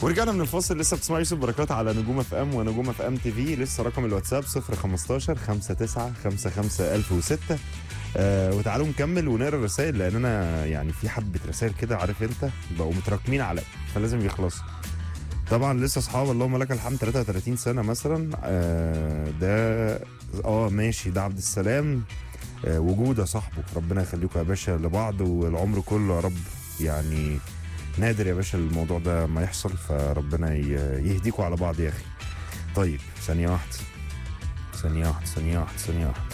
ورجعنا من الفاصل لسه بتسمع يوسف بركات على نجوم اف ام ونجوم اف ام تي في لسه رقم الواتساب 015 59 55 1006 آه وتعالوا نكمل ونقرا الرسائل لان انا يعني في حبه رسائل كده عارف انت بقوا متراكمين عليا فلازم يخلصوا طبعا لسه اصحاب اللهم لك الحمد 33 سنه مثلا آه ده اه ماشي ده عبد السلام آه وجوده صاحبه ربنا يخليكم يا باشا لبعض والعمر كله يا رب يعني نادر يا باشا الموضوع ده ما يحصل فربنا ي- يهديكوا على بعض يا اخي طيب ثانيه واحده ثانيه واحده ثانيه واحده ثانيه واحده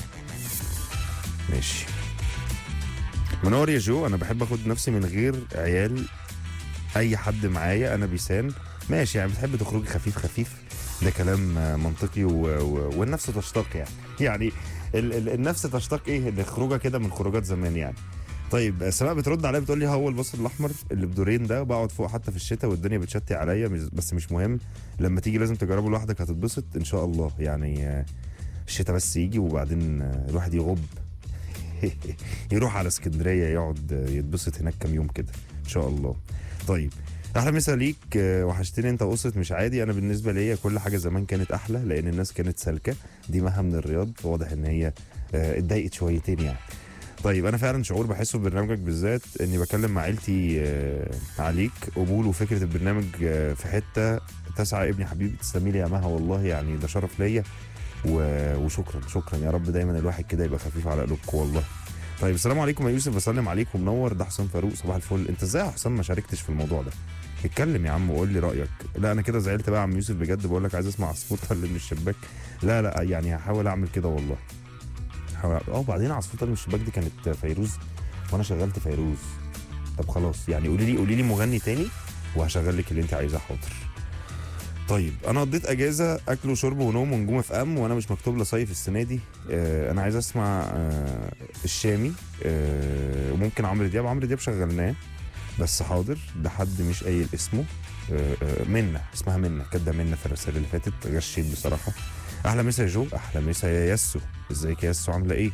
ماشي منور يا جو انا بحب اخد نفسي من غير عيال اي حد معايا انا بيسان ماشي يعني بتحب تخرجي خفيف خفيف ده كلام آه، منطقي و... و... والنفس تشتاق يعني يعني ال... ال... النفس تشتاق ايه لخروجه كده من خروجات زمان يعني طيب سماء بترد عليا بتقول لي هو البصل الاحمر اللي بدورين ده بقعد فوق حتى في الشتاء والدنيا بتشتي عليا مش- بس مش مهم لما تيجي لازم تجربه لوحدك هتتبسط ان شاء الله يعني آه، الشتاء بس يجي وبعدين آه، الواحد يغب يروح على اسكندريه يقعد آه، يتبسط هناك كام يوم كده ان شاء الله طيب احلى مسا ليك آه، وحشتني انت واسره مش عادي انا بالنسبه ليا كل حاجه زمان كانت احلى لان الناس كانت سالكه دي مها من الرياض واضح ان هي آه، اتضايقت شويتين يعني طيب انا فعلا شعور بحسه في برنامجك بالذات اني بكلم مع عيلتي آه، عليك قبول وفكره البرنامج آه، في حته تسعى ابني حبيبي تسلمي لي يا مها والله يعني ده شرف ليا و- وشكرا شكرا يا رب دايما الواحد كده يبقى خفيف على قلوبكم والله طيب السلام عليكم يا يوسف بسلم عليك ومنور ده حسام فاروق صباح الفل انت ازاي يا حسام ما شاركتش في الموضوع ده اتكلم يا عم وقول لي رايك لا انا كده زعلت بقى يا عم يوسف بجد بقول لك عايز اسمع عصفوره اللي من الشباك لا لا يعني هحاول اعمل كده والله هحاول اه وبعدين عصفوره اللي من الشباك دي كانت فيروز وانا شغلت فيروز طب خلاص يعني قولي لي قولي لي مغني تاني وهشغل لك اللي انت عايزاه حاضر طيب انا قضيت اجازه اكل وشرب ونوم ونجوم اف ام وانا مش مكتوب لي صيف السنه دي آه انا عايز اسمع آه الشامي آه وممكن عمرو دياب عمرو دياب شغلناه بس حاضر ده حد مش قايل اسمه آه آه منة اسمها منة كده منة في الرسائل اللي فاتت غشيت بصراحه احلى مسا يا جو احلى مسا يا ياسو ازيك يا ياسو عامله ايه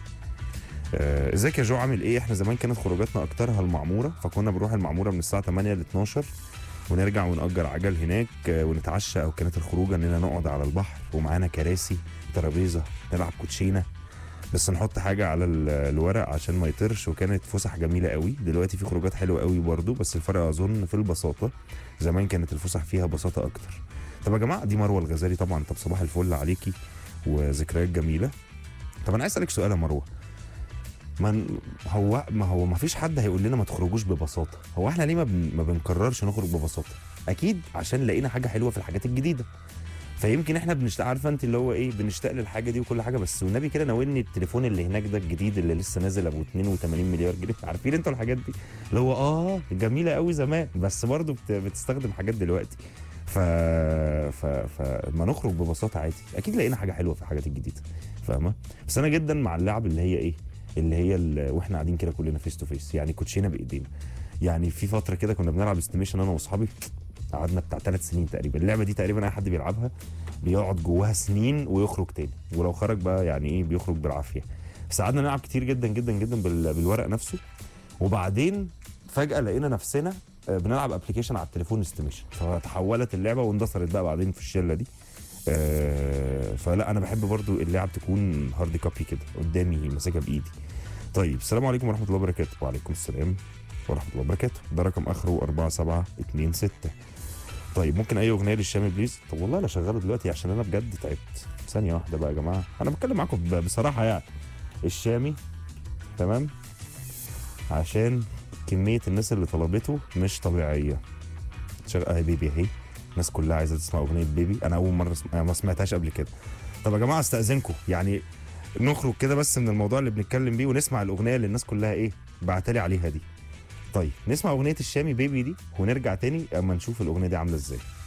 آه، ازيك يا جو عامل ايه احنا زمان كانت خروجاتنا اكترها المعموره فكنا بنروح المعموره من الساعه 8 ل 12 ونرجع ونأجر عجل هناك آه، ونتعشى او كانت الخروجه اننا نقعد على البحر ومعانا كراسي ترابيزه نلعب كوتشينه بس نحط حاجه على ال- الورق عشان ما يطرش وكانت فسح جميله قوي دلوقتي في خروجات حلوه قوي برضو بس الفرق اظن في البساطه زمان كانت الفسح فيها بساطه اكتر طب يا جماعه دي مروه الغزالي طبعا طب صباح الفل عليكي وذكريات جميله طب انا عايز اسالك سؤال يا مروه ما هو ما هو ما فيش حد هيقول لنا ما تخرجوش ببساطه هو احنا ليه ما, بن ما بنقررش نخرج ببساطه اكيد عشان لقينا حاجه حلوه في الحاجات الجديده فيمكن احنا بنشتاق عارفه انت اللي هو ايه بنشتاق للحاجه دي وكل حاجه بس والنبي كده ناولني التليفون اللي هناك ده الجديد اللي لسه نازل ابو 82 مليار جنيه عارفين انتوا الحاجات دي اللي هو اه جميله قوي زمان بس برضه بت... بتستخدم حاجات دلوقتي ف... ف... فما نخرج ببساطه عادي اكيد لقينا حاجه حلوه في الحاجات الجديده فاهمه بس انا جدا مع اللعب اللي هي ايه اللي هي ال... واحنا قاعدين كده كلنا فيس تو فيس يعني كوتشينه بايدينا يعني في فتره كده كنا بنلعب استيميشن انا واصحابي قعدنا بتاع ثلاث سنين تقريبا اللعبه دي تقريبا اي حد بيلعبها بيقعد جواها سنين ويخرج تاني ولو خرج بقى يعني ايه بيخرج بالعافيه بس قعدنا نلعب كتير جدا جدا جدا بال... بالورق نفسه وبعدين فجاه لقينا نفسنا آه، بنلعب ابلكيشن على التليفون استيميشن فتحولت اللعبه واندثرت بقى بعدين في الشله دي آه، فلا انا بحب برضو اللعب تكون هارد كوبي كده قدامي ماسكها بايدي طيب السلام عليكم ورحمه الله وبركاته وعليكم السلام ورحمه الله وبركاته ده رقم اخره 4726 طيب ممكن اي اغنيه للشامي بليز طب والله لا شغاله دلوقتي عشان انا بجد تعبت ثانيه واحده بقى يا جماعه انا بتكلم معاكم ب- بصراحه يعني الشامي تمام عشان كميه الناس اللي طلبته مش طبيعيه شغل اهي بيبي اهي الناس كلها عايزه تسمع اغنيه بيبي انا اول مره اسمع... ما سمعتهاش قبل كده طب يا جماعه استاذنكم يعني نخرج كده بس من الموضوع اللي بنتكلم بيه ونسمع الاغنيه اللي الناس كلها ايه بعتلي عليها دي طيب نسمع اغنيه الشامي بيبي دي ونرجع تاني اما نشوف الاغنيه دي عامله ازاي